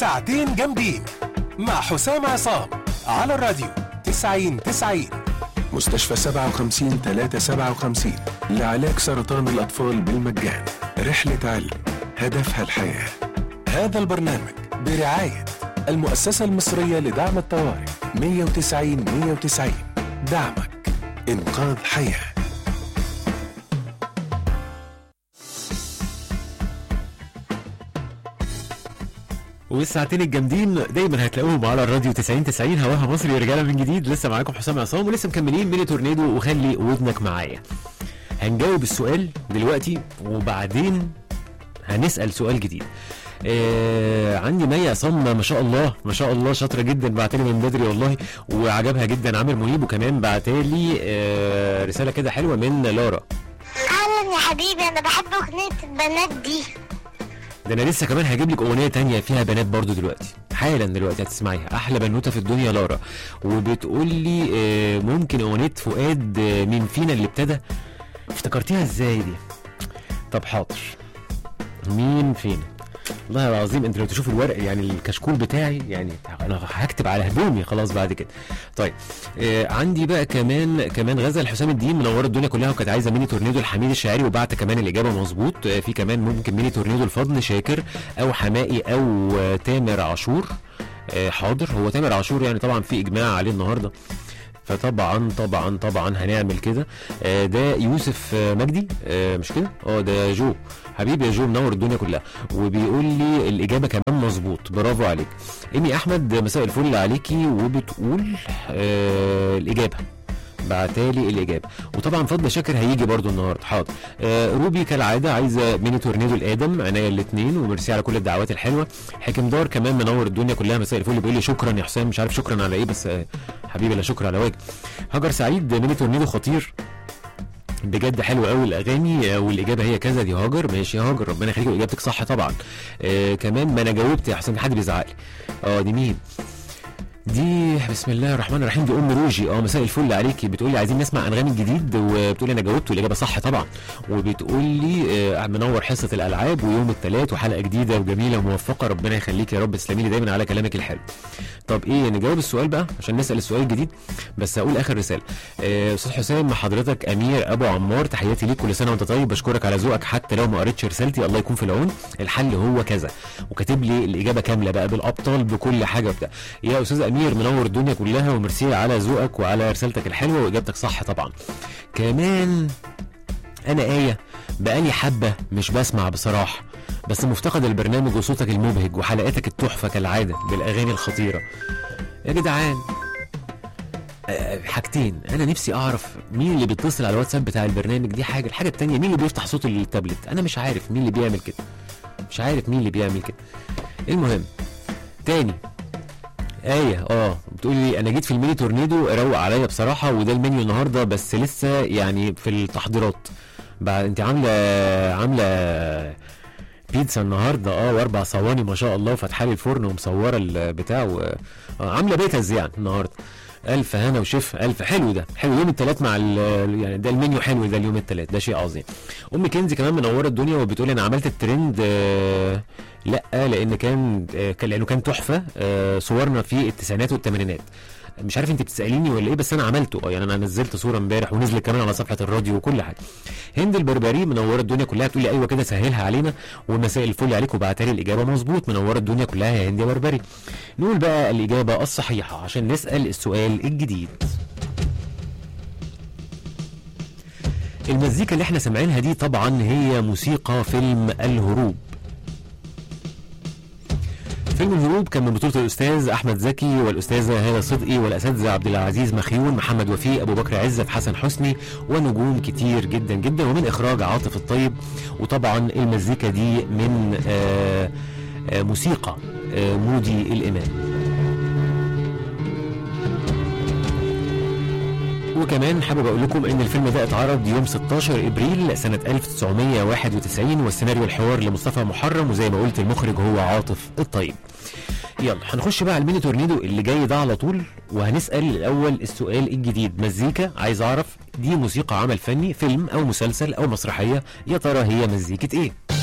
ساعتين جامدين مع حسام عصام على الراديو 90 90 مستشفى 57 357 لعلاج سرطان الأطفال بالمجان رحلة علم هدفها الحياة هذا البرنامج برعاية المؤسسة المصرية لدعم الطوارئ 190 190 دعمك إنقاذ حياه والساعتين الجامدين دايما هتلاقوهم على الراديو 90 90 هواها مصري رجاله من جديد لسه معاكم حسام عصام ولسه مكملين ميني تورنيدو وخلي ودنك معايا هنجاوب السؤال دلوقتي وبعدين هنسال سؤال جديد آه عندي مي عصام ما شاء الله ما شاء الله شاطره جدا بعتلي من بدري والله وعجبها جدا عامر منيب وكمان بعتلي آه رساله كده حلوه من لارا اهلا يا حبيبي انا بحب اغنيه البنات دي ده انا لسه كمان هجيب لك اغنيه تانية فيها بنات برضو دلوقتي حالا دلوقتي هتسمعيها احلى بنوته في الدنيا لارا وبتقول لي آه، ممكن اغنيه فؤاد آه، مين فينا اللي ابتدى افتكرتيها ازاي دي طب حاضر مين فينا والله العظيم انت لو تشوف الورق يعني الكشكول بتاعي يعني انا هكتب على هدومي خلاص بعد كده طيب آه عندي بقى كمان كمان غزل حسام الدين منوره الدنيا كلها وكانت عايزه ميني تورنيدو الحميد الشاعري وبعت كمان الاجابه مظبوط آه في كمان ممكن ميني تورنيدو الفضل شاكر او حمائي او آه تامر عاشور آه حاضر هو تامر عاشور يعني طبعا في اجماع عليه النهارده فطبعا طبعا طبعا هنعمل كده آه، ده يوسف آه، مجدي آه، مش كده اه ده جو حبيبي يا جو منور الدنيا كلها وبيقول لي الاجابه كمان مظبوط برافو عليك ايمي احمد مساء الفل عليكي وبتقول آه الاجابه بعتالي الاجابه وطبعا فضل شاكر هيجي برضو النهارده حاضر آه روبي كالعاده عايزه ميني تورنيدو الادم عناية الاثنين وميرسي على كل الدعوات الحلوه حكم دار كمان منور الدنيا كلها مساء الفل بيقول لي شكرا يا حسام مش عارف شكرا على ايه بس آه حبيبي لا شكرا على واجب هاجر سعيد ميني تورنيدو خطير بجد حلو قوي الاغاني آه، والاجابه هي كذا دي هاجر ماشي يا هاجر ربنا يخليك واجابتك صح طبعا آه كمان ما انا جاوبت يا حسام حد بيزعق لي اه دي مين دي بسم الله الرحمن الرحيم دي ام روجي اه مساء الفل عليكي بتقول لي عايزين نسمع انغام الجديد وبتقول لي انا جاوبت والاجابه صح طبعا وبتقول لي آه، منور حصه الالعاب ويوم الثلاث وحلقه جديده وجميله وموفقه ربنا يخليك يا رب تسلمي لي دايما على كلامك الحلو طب ايه نجاوب السؤال بقى عشان نسال السؤال الجديد بس هقول اخر رساله آه، استاذ حسام حضرتك امير ابو عمار تحياتي ليك كل سنه وانت طيب بشكرك على ذوقك حتى لو ما قريتش رسالتي الله يكون في العون الحل هو كذا وكاتب لي الاجابه كامله بقى بالابطال بكل حاجه بتاع يا استاذ امير منور الدنيا كلها وميرسي على ذوقك وعلى رسالتك الحلوه واجابتك صح طبعا كمان انا ايه بقالي حبه مش بسمع بصراحه بس مفتقد البرنامج وصوتك المبهج وحلقاتك التحفه كالعاده بالاغاني الخطيره يا جدعان آه، حاجتين انا نفسي اعرف مين اللي بيتصل على الواتساب بتاع البرنامج دي حاجه الحاجه التانية مين اللي بيفتح صوت التابلت انا مش عارف مين اللي بيعمل كده مش عارف مين اللي بيعمل كده المهم تاني آية اه بتقول لي أنا جيت في الميني تورنيدو روق عليا بصراحة وده المنيو النهاردة بس لسه يعني في التحضيرات بعد أنت عاملة عاملة بيتزا النهارده اه واربع صواني ما شاء الله فاتحه لي الفرن ومصوره البتاع و... آه عامله بيتز يعني النهارده الف هنا وشف الف حلو ده حلو يوم الثلاث مع ال... يعني ده المنيو حلو ده اليوم الثلاث ده شيء عظيم ام كنزي كمان منوره الدنيا وبتقول انا عملت الترند آه لا لان كان آه كان لانه كان تحفه آه صورنا في التسعينات والثمانينات مش عارف انت بتساليني ولا ايه بس انا عملته اه يعني انا نزلت صوره امبارح ونزلت كمان على صفحه الراديو وكل حاجه هند البربري منوره الدنيا كلها تقول لي ايوه كده سهلها علينا ومساء الفل عليك وبعتها لي الاجابه مظبوط منوره الدنيا كلها يا هند يا بربري نقول بقى الاجابه الصحيحه عشان نسال السؤال الجديد المزيكا اللي احنا سامعينها دي طبعا هي موسيقى فيلم الهروب فيلم الهروب كان من بطولة الأستاذ أحمد زكي والأستاذة هالة صدقي والأساتذة عبد العزيز مخيون محمد وفيق أبو بكر عزت حسن حسني ونجوم كتير جدا جدا ومن إخراج عاطف الطيب وطبعا المزيكا دي من آه آه موسيقى آه مودي الإمام وكمان حابب اقول لكم ان الفيلم ده اتعرض يوم 16 ابريل سنه 1991 والسيناريو الحوار لمصطفى محرم وزي ما قلت المخرج هو عاطف الطيب يلا هنخش بقى على الميني تورنيدو اللي جاي ده على طول وهنسال الاول السؤال الجديد مزيكا عايز اعرف دي موسيقى عمل فني فيلم او مسلسل او مسرحيه يا ترى هي مزيكه ايه